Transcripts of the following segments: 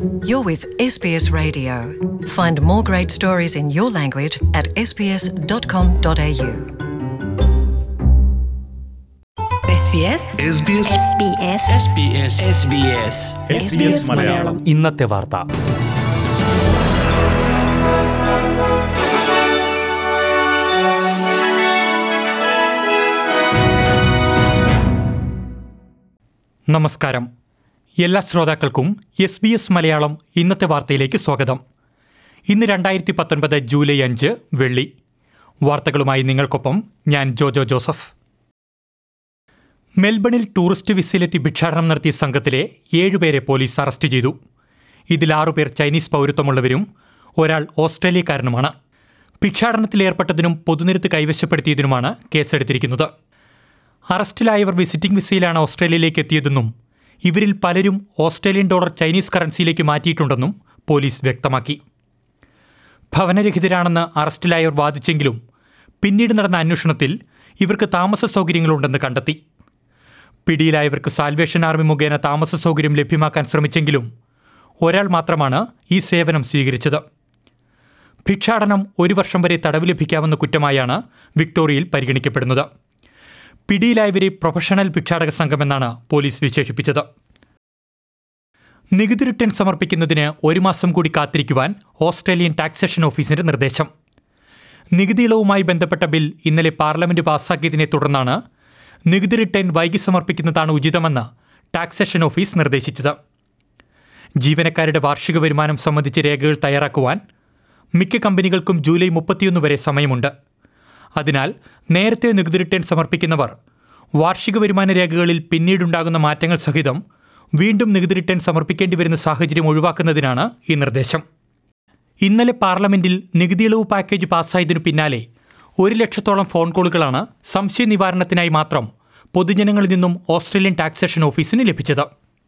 You're with SBS Radio. Find more great stories in your language at sbs.com.au. SBS SBS SBS SBS SBS Malayalam ഇന്നത്തെ വാർത്ത നമസ്കാരം എല്ലാ ശ്രോതാക്കൾക്കും S B S Malayalam ഇന്നത്തെ വാർത്തയിലേക്ക് സ്വാഗതം ഇന്ന് രണ്ടായിരത്തി പത്തൊൻപത് ജൂലൈ അഞ്ച് വെള്ളി വാർത്തകളുമായി നിങ്ങൾക്കൊപ്പം ഞാൻ ജോജോ ജോസഫ് മെൽബണിൽ ടൂറിസ്റ്റ് വിസയിലെത്തി ഭിക്ഷാടനം നടത്തിയ സംഘത്തിലെ ഏഴുപേരെ പോലീസ് അറസ്റ്റ് ചെയ്തു ഇതിൽ ആറുപേർ ചൈനീസ് പൗരത്വമുള്ളവരും ഒരാൾ ഓസ്ട്രേലിയക്കാരനുമാണ് ഭിക്ഷാടനത്തിലേർപ്പെട്ടതിനും പൊതുനിരത്ത് കൈവശപ്പെടുത്തിയതിനുമാണ് കേസെടുത്തിരിക്കുന്നത് അറസ്റ്റിലായവർ വിസിറ്റിംഗ് വിസയിലാണ് ഓസ്ട്രേലിയയിലേക്ക് എത്തിയതെന്നും ഇവരിൽ പലരും ഓസ്ട്രേലിയൻ ഡോളർ ചൈനീസ് കറൻസിയിലേക്ക് മാറ്റിയിട്ടുണ്ടെന്നും പോലീസ് വ്യക്തമാക്കി ഭവനരഹിതരാണെന്ന് അറസ്റ്റിലായവർ വാദിച്ചെങ്കിലും പിന്നീട് നടന്ന അന്വേഷണത്തിൽ ഇവർക്ക് താമസ സൗകര്യങ്ങളുണ്ടെന്ന് കണ്ടെത്തി പിടിയിലായവർക്ക് സാൽവേഷൻ ആർമി മുഖേന താമസ സൗകര്യം ലഭ്യമാക്കാൻ ശ്രമിച്ചെങ്കിലും ഒരാൾ മാത്രമാണ് ഈ സേവനം സ്വീകരിച്ചത് ഭിക്ഷാടനം ഒരു വർഷം വരെ തടവ് ലഭിക്കാവുന്ന കുറ്റമായാണ് വിക്ടോറിയയിൽ പരിഗണിക്കപ്പെടുന്നത് പിടിയിലായവരെ പ്രൊഫഷണൽ ഭിക്ഷാടക സംഘമെന്നാണ് പോലീസ് വിശേഷിപ്പിച്ചത് നികുതി റിട്ടേൺ സമർപ്പിക്കുന്നതിന് ഒരു മാസം കൂടി കാത്തിരിക്കുവാൻ ഓസ്ട്രേലിയൻ ടാക്സേഷൻ ഓഫീസിന്റെ നിർദ്ദേശം നികുതി ഇളവുമായി ബന്ധപ്പെട്ട ബിൽ ഇന്നലെ പാർലമെന്റ് പാസാക്കിയതിനെ തുടർന്നാണ് നികുതി റിട്ടേൺ വൈകി സമർപ്പിക്കുന്നതാണ് ഉചിതമെന്ന് ടാക്സേഷൻ ഓഫീസ് നിർദ്ദേശിച്ചത് ജീവനക്കാരുടെ വാർഷിക വരുമാനം സംബന്ധിച്ച രേഖകൾ തയ്യാറാക്കുവാൻ മിക്ക കമ്പനികൾക്കും ജൂലൈ മുപ്പത്തിയൊന്ന് വരെ സമയമുണ്ട് അതിനാൽ നേരത്തെ നികുതി റിട്ടേൺ സമർപ്പിക്കുന്നവർ വാർഷിക വരുമാന രേഖകളിൽ പിന്നീടുണ്ടാകുന്ന മാറ്റങ്ങൾ സഹിതം വീണ്ടും നികുതി റിട്ടേൺ സമർപ്പിക്കേണ്ടി വരുന്ന സാഹചര്യം ഒഴിവാക്കുന്നതിനാണ് ഈ നിർദ്ദേശം ഇന്നലെ പാർലമെന്റിൽ നികുതി ഇളവ് പാക്കേജ് പാസ്സായതിനു പിന്നാലെ ഒരു ലക്ഷത്തോളം ഫോൺ കോളുകളാണ് സംശയ നിവാരണത്തിനായി മാത്രം പൊതുജനങ്ങളിൽ നിന്നും ഓസ്ട്രേലിയൻ ടാക്സേഷൻ ഓഫീസിന് ലഭിച്ചത്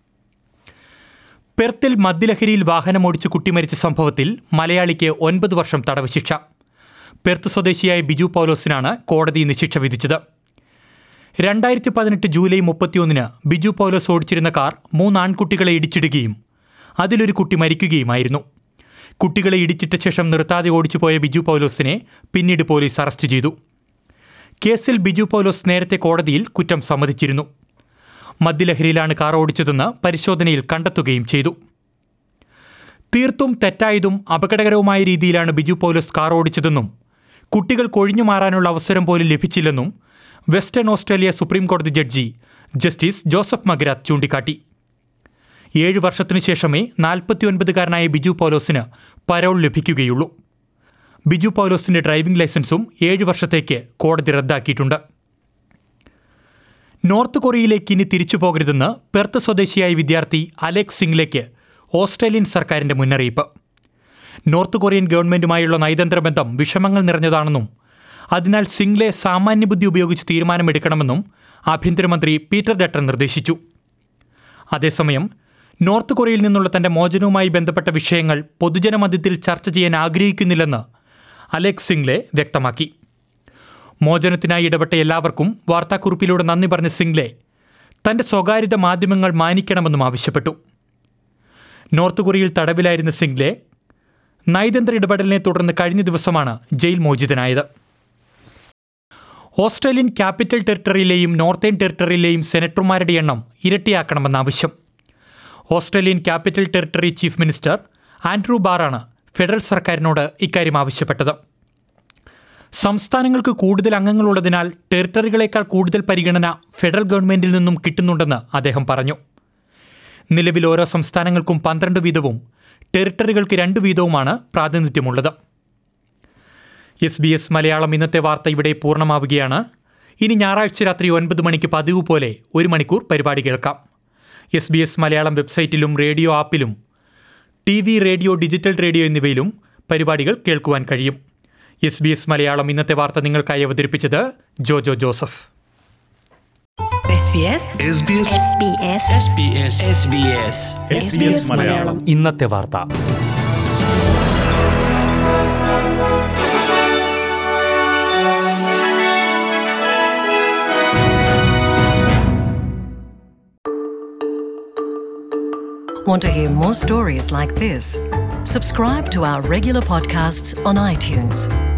പെർത്തിൽ മദ്യലഹരിയിൽ വാഹനമോടിച്ച് കുട്ടി മരിച്ച സംഭവത്തിൽ മലയാളിക്ക് ഒൻപത് വർഷം തടവ് ശിക്ഷ പെർത്ത് സ്വദേശിയായ ബിജു പൗലോസിനാണ് കോടതി ഇന്ന് ശിക്ഷ വിധിച്ചത് രണ്ടായിരത്തി പതിനെട്ട് ജൂലൈ മുപ്പത്തിയൊന്നിന് ബിജു പൗലോസ് ഓടിച്ചിരുന്ന കാർ മൂന്ന് ആൺകുട്ടികളെ ഇടിച്ചിടുകയും അതിലൊരു കുട്ടി മരിക്കുകയുമായിരുന്നു കുട്ടികളെ ഇടിച്ചിട്ട ശേഷം നിർത്താതെ ഓടിച്ചുപോയ ബിജു പൗലോസിനെ പിന്നീട് പോലീസ് അറസ്റ്റ് ചെയ്തു കേസിൽ ബിജു പൗലോസ് നേരത്തെ കോടതിയിൽ കുറ്റം സമ്മതിച്ചിരുന്നു മദ്യലഹരിയിലാണ് കാർ ഓടിച്ചതെന്ന് പരിശോധനയിൽ കണ്ടെത്തുകയും ചെയ്തു തീർത്തും തെറ്റായതും അപകടകരവുമായ രീതിയിലാണ് ബിജു പൗലോസ് കാർ ഓടിച്ചതെന്നും കുട്ടികൾ കൊഴിഞ്ഞു മാറാനുള്ള അവസരം പോലും ലഭിച്ചില്ലെന്നും വെസ്റ്റേൺ ഓസ്ട്രേലിയ സുപ്രീം കോടതി ജഡ്ജി ജസ്റ്റിസ് ജോസഫ് മഗ്രാത്ത് ചൂണ്ടിക്കാട്ടി ഏഴ് വർഷത്തിനു ശേഷമേ നാൽപ്പത്തിയൊൻപതുകാരനായ ബിജു പൗലോസിന് പരോൾ ലഭിക്കുകയുള്ളൂ ബിജു പൗലോസിന്റെ ഡ്രൈവിംഗ് ലൈസൻസും ഏഴ് വർഷത്തേക്ക് കോടതി റദ്ദാക്കിയിട്ടുണ്ട് നോർത്ത് കൊറിയയിലേക്ക് ഇനി തിരിച്ചു പോകരുതെന്ന് പെർത്ത് സ്വദേശിയായ വിദ്യാർത്ഥി അലക്സ് സിംഗ്ലേക്ക് ഓസ്ട്രേലിയൻ സർക്കാരിന്റെ മുന്നറിയിപ്പ് നോർത്ത് കൊറിയൻ ഗവൺമെന്റുമായുള്ള നയതന്ത്ര ബന്ധം വിഷമങ്ങൾ നിറഞ്ഞതാണെന്നും അതിനാൽ സിംഗ്ലെ സാമാന്യബുദ്ധി ഉപയോഗിച്ച് തീരുമാനമെടുക്കണമെന്നും ആഭ്യന്തരമന്ത്രി പീറ്റർ ഡട്ടൺ നിർദ്ദേശിച്ചു അതേസമയം നോർത്ത് കൊറിയയിൽ നിന്നുള്ള തന്റെ മോചനവുമായി ബന്ധപ്പെട്ട വിഷയങ്ങൾ പൊതുജനമധ്യത്തിൽ ചർച്ച ചെയ്യാൻ ആഗ്രഹിക്കുന്നില്ലെന്ന് അലക്സ് സിംഗ്ലെ വ്യക്തമാക്കി മോചനത്തിനായി ഇടപെട്ട എല്ലാവർക്കും വാർത്താക്കുറിപ്പിലൂടെ നന്ദി പറഞ്ഞ സിംഗ്ലെ തന്റെ സ്വകാര്യത മാധ്യമങ്ങൾ മാനിക്കണമെന്നും ആവശ്യപ്പെട്ടു നോർത്ത് കൊറിയയിൽ തടവിലായിരുന്ന സിംഗ്ലെ നയതന്ത്ര ഇടപെടലിനെ തുടർന്ന് കഴിഞ്ഞ ദിവസമാണ് ജയിൽ മോചിതനായത് ഓസ്ട്രേലിയൻ ക്യാപിറ്റൽ ടെറിട്ടറിയിലെയും നോർത്തേൺ ടെറിട്ടറിയിലെയും സെനറ്റർമാരുടെ എണ്ണം ഇരട്ടിയാക്കണമെന്ന ആവശ്യം Australian Capital Territory chief minister Andrew ബാറാണ് ഫെഡറൽ സർക്കാരിനോട് ഇക്കാര്യം ആവശ്യപ്പെട്ടത് സംസ്ഥാനങ്ങൾക്ക് കൂടുതൽ അംഗങ്ങളുള്ളതിനാൽ ടെറിട്ടറികളേക്കാൾ കൂടുതൽ പരിഗണന ഫെഡറൽ ഗവൺമെന്റിൽ നിന്നും കിട്ടുന്നുണ്ടെന്ന് അദ്ദേഹം പറഞ്ഞു നിലവിൽ ഓരോ സംസ്ഥാനങ്ങൾക്കും പന്ത്രണ്ട് വീതവും ടെറിട്ടറികൾക്ക് രണ്ട് വീതവുമാണ് പ്രാതിനിധ്യമുള്ളത് എസ് ബി എസ് മലയാളം ഇന്നത്തെ വാർത്ത ഇവിടെ പൂർണ്ണമാവുകയാണ് ഇനി ഞായറാഴ്ച രാത്രി ഒൻപത് മണിക്ക് പതിവ് പോലെ ഒരു മണിക്കൂർ പരിപാടി കേൾക്കാം എസ് ബി എസ് മലയാളം വെബ്സൈറ്റിലും റേഡിയോ ആപ്പിലും T V radio digital radio എന്നിവയിലും പരിപാടികൾ കേൾക്കുവാൻ കഴിയും എസ് ബി എസ് മലയാളം ഇന്നത്തെ വാർത്ത നിങ്ങൾക്കായി അവതരിപ്പിച്ചത് Jojo Joseph SBS SBS SBS SBS SBS SBS Malayalam ഇന്നത്തെ വാർത്ത Want to hear more stories like this? Subscribe to our regular podcasts on iTunes.